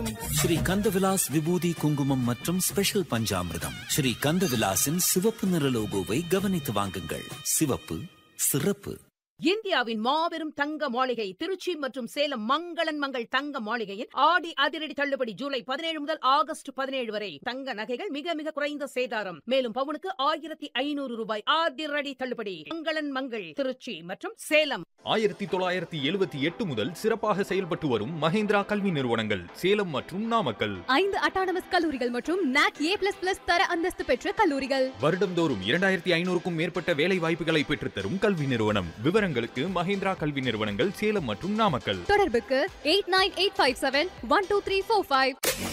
ஸ்ரீ கந்தவிலாஸ் விபூதி குங்குமம் மற்றும் ஸ்பெஷல் பஞ்சாமிர்தம் ஸ்ரீ கந்தவிலாசின் சிவப்பு நிற லோகோவை கவனித்து வாங்குங்கள் சிவப்பு சிறப்பு இந்தியாவின் மாபெரும் தங்க மாளிகை திருச்சி மற்றும் சேலம் மங்களன் மங்கள் தங்க மாளிகையில் ஆடி அதிரடி தள்ளுபடி ஜூலை பதினேழு முதல் ஆகஸ்ட் பதினேழு வரை தங்க நகைகள் மிக மிக குறைந்த சேதாரம் மேலும் பவுனுக்கு ஆயிரத்தி ஐநூறு ரூபாய் அதிரடி தள்ளுபடி மங்களன் மங்கள் திருச்சி மற்றும் சேலம் ஆயிரத்தி தொள்ளாயிரத்தி எழுபத்தி எட்டு முதல் சிறப்பாக செயல்பட்டு வரும் மஹேந்திரா கல்வி நிறுவனங்கள் சேலம் மற்றும் நாமக்கல் ஐந்து அட்டானமஸ் கல்லூரிகள் மற்றும் நாக் ஏ பிளஸ் பிளஸ் தர அந்தஸ்து பெற்ற கல்லூரிகள் வருடம்தோறும் இரண்டாயிரத்தி ஐநூறுக்கும் மேற்பட்ட வேலை வாய்ப்புகளை பெற்றுத்தரும் கல்வி நிறுவனம் விவரங்களுக்கு மஹேந்திரா கல்வி நிறுவனங்கள் சேலம் மற்றும் நாமக்கல் தொடர்புக்கு eight nine eight five seven one two three four five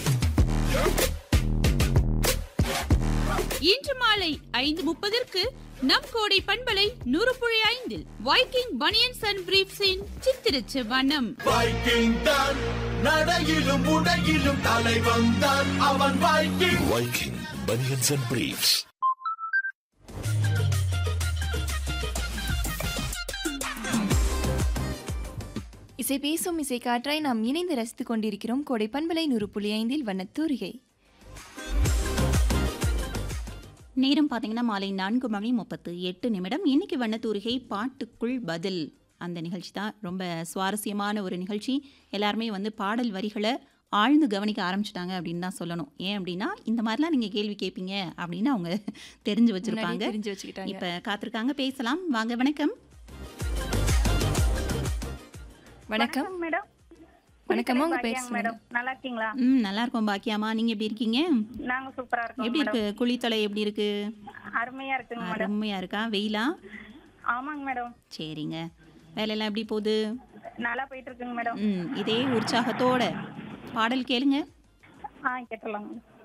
இன்று மாலை ஐந்து முப்பதற்கு நம் கோடை பண்பலை நூறு புள்ளி ஐந்தில் வைக்கிங் பனியன்ஸ் அண்ட் பிரீப்ஸின் சித்திரச்சு வனம் வைக்கிங் தான் நடையிலும் உடையிலும் தலை வந்தான் அவன் Viking Viking banians and briefs இசை பேசும் இசை காற்றாய் நாம் இணைந்து ரசித்துக் கொண்டிருக்கிறோம் கோடை பண்பலை நூறு புள்ளி ஐந்தில் வண்ணத்தூரிகை நேரம் பார்த்தீங்கன்னா மாலை நான்கு மணி முப்பத்து எட்டு நிமிடம் இன்னைக்கு வண்ணத்தூரிகை பாட்டுக்குள் பதில் அந்த நிகழ்ச்சி தான் ரொம்ப சுவாரஸ்யமான ஒரு நிகழ்ச்சி எல்லாருமே வந்து பாடல் வரிகளை ஆழ்ந்து கவனிக்க ஆரம்பிச்சிட்டாங்க அப்படின்னு தான் சொல்லணும் ஏன் அப்படின்னா இந்த மாதிரிலாம் நீங்கள் கேள்வி கேட்பீங்க அப்படின்னு அவங்க தெரிஞ்சு வச்சிருப்பாங்க முன்னாடியே தெரிஞ்சு வச்சுக்கிட்டாங்க இப்போ காத்திருக்காங்க பேசலாம் வாங்க வணக்கம் வணக்கம் மேடம் வணக்கம்மா உங்க பேர் பாக்கியாங்க மேடம் நல்லா இருக்கீங்களா ம் நல்லா இருக்கோம் பாக்கியாமா நீங்கள் எப்படி இருக்கீங்க நாங்க சூப்பரா இருக்கோம் எப்படி மேடம் இருக்கு குளித்தலை எப்படி இருக்கு அருமையா இருக்குங்க மேடம் அருமையா இருக்கா வெயிலா ஆமாங்க மேடம் சரிங்க வேலையெல்லாம் எப்படி போகுது நல்லா போயிட்டு இருக்குங்க மேடம் ம் இதே உற்சாகத்தோட பாடல் கேளுங்க ஆ கேட்டுடலாங்க